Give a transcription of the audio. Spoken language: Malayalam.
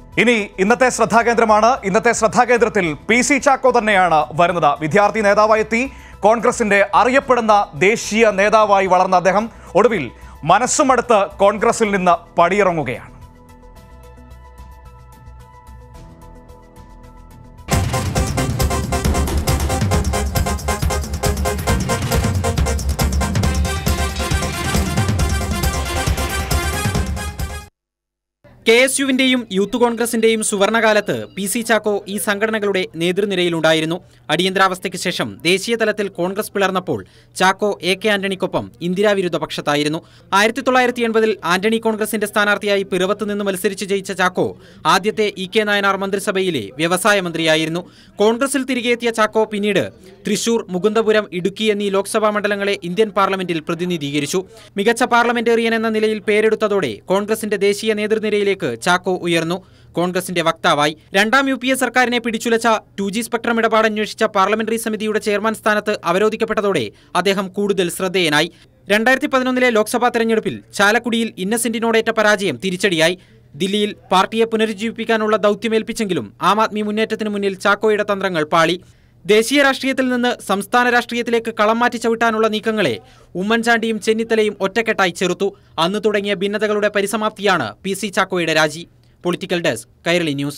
ഇനി ഇന്നത്തെ ശ്രദ്ധാകേന്ദ്രമാണ് ഇന്നത്തെ ശ്രദ്ധാകേന്ദ്രത്തിൽ പി സി ചാക്കോ തന്നെയാണ് വരുന്നത് വിദ്യാർത്ഥി നേതാവായി എത്തി കോൺഗ്രസിന്റെ അറിയപ്പെടുന്ന ദേശീയ നേതാവായി വളർന്ന അദ്ദേഹം ഒടുവിൽ മനസ്സുമടുത്ത് കോൺഗ്രസിൽ നിന്ന് പടിയിറങ്ങുകയാണ് കെ എസ് യുവിന്റെയും യൂത്ത് കോൺഗ്രസിന്റെയും സുവർണകാലത്ത് പി സി ചാക്കോ ഈ സംഘടനകളുടെ നേതൃനിരയിലുണ്ടായിരുന്നു അടിയന്തരാവസ്ഥയ്ക്ക് ശേഷം ദേശീയ തലത്തിൽ കോൺഗ്രസ് പിളർന്നപ്പോൾ ചാക്കോ എ കെ ആന്റണിക്കൊപ്പം ഇന്ദിരാവിരുദ്ധ പക്ഷത്തായിരുന്നു ആയിരത്തി തൊള്ളായിരത്തി എൺപതിൽ ആന്റണി കോൺഗ്രസിന്റെ സ്ഥാനാർത്ഥിയായി പിറവത്ത് നിന്ന് മത്സരിച്ച് ജയിച്ച ചാക്കോ ആദ്യത്തെ ഇ കെ നായനാർ മന്ത്രിസഭയിലെ വ്യവസായ മന്ത്രിയായിരുന്നു കോൺഗ്രസിൽ തിരികെ എത്തിയ ചാക്കോ പിന്നീട് തൃശൂർ മുകുന്ദപുരം ഇടുക്കി എന്നീ ലോക്സഭാ മണ്ഡലങ്ങളെ ഇന്ത്യൻ പാർലമെന്റിൽ പ്രതിനിധീകരിച്ചു മികച്ച പാർലമെന്റേറിയൻ എന്ന നിലയിൽ പേരെടുത്തതോടെ കോൺഗ്രസിന്റെ ദേശീയ നേതൃനിരയിലേക്ക് ചാക്കോ ഉയർന്നു കോൺഗ്രസിന്റെ വക്താവായി രണ്ടാം യു പി എ സർക്കാരിനെ പിടിച്ചുലച്ച ടു ജി സ്പെക്ട്രം ഇടപാട് അന്വേഷിച്ച പാർലമെന്ററി സമിതിയുടെ ചെയർമാൻ സ്ഥാനത്ത് അവരോധിക്കപ്പെട്ടതോടെ അദ്ദേഹം കൂടുതൽ ശ്രദ്ധേയനായി രണ്ടായിരത്തി പതിനൊന്നിലെ ലോക്സഭാ തെരഞ്ഞെടുപ്പിൽ ചാലക്കുടിയിൽ ഇന്നസെന്റിനോടേറ്റ പരാജയം തിരിച്ചടിയായി ദില്ലിയിൽ പാർട്ടിയെ പുനരുജ്ജീവിപ്പിക്കാനുള്ള ദൗത്യമേൽപ്പിച്ചെങ്കിലും ആം ആദ്മി മുന്നേറ്റത്തിന് മുന്നിൽ ചാക്കോയുടെ തന്ത്രങ്ങൾ പാളി ദേശീയ രാഷ്ട്രീയത്തിൽ നിന്ന് സംസ്ഥാന രാഷ്ട്രീയത്തിലേക്ക് കളം മാറ്റി ചവിട്ടാനുള്ള നീക്കങ്ങളെ ഉമ്മൻചാണ്ടിയും ചെന്നിത്തലയും ഒറ്റക്കെട്ടായി ചെറുത്തു അന്ന് തുടങ്ങിയ ഭിന്നതകളുടെ പരിസമാപ്തിയാണ് പി സി ചാക്കോയുടെ രാജി പൊളിറ്റിക്കൽ ഡെസ്ക് കൈരളി ന്യൂസ്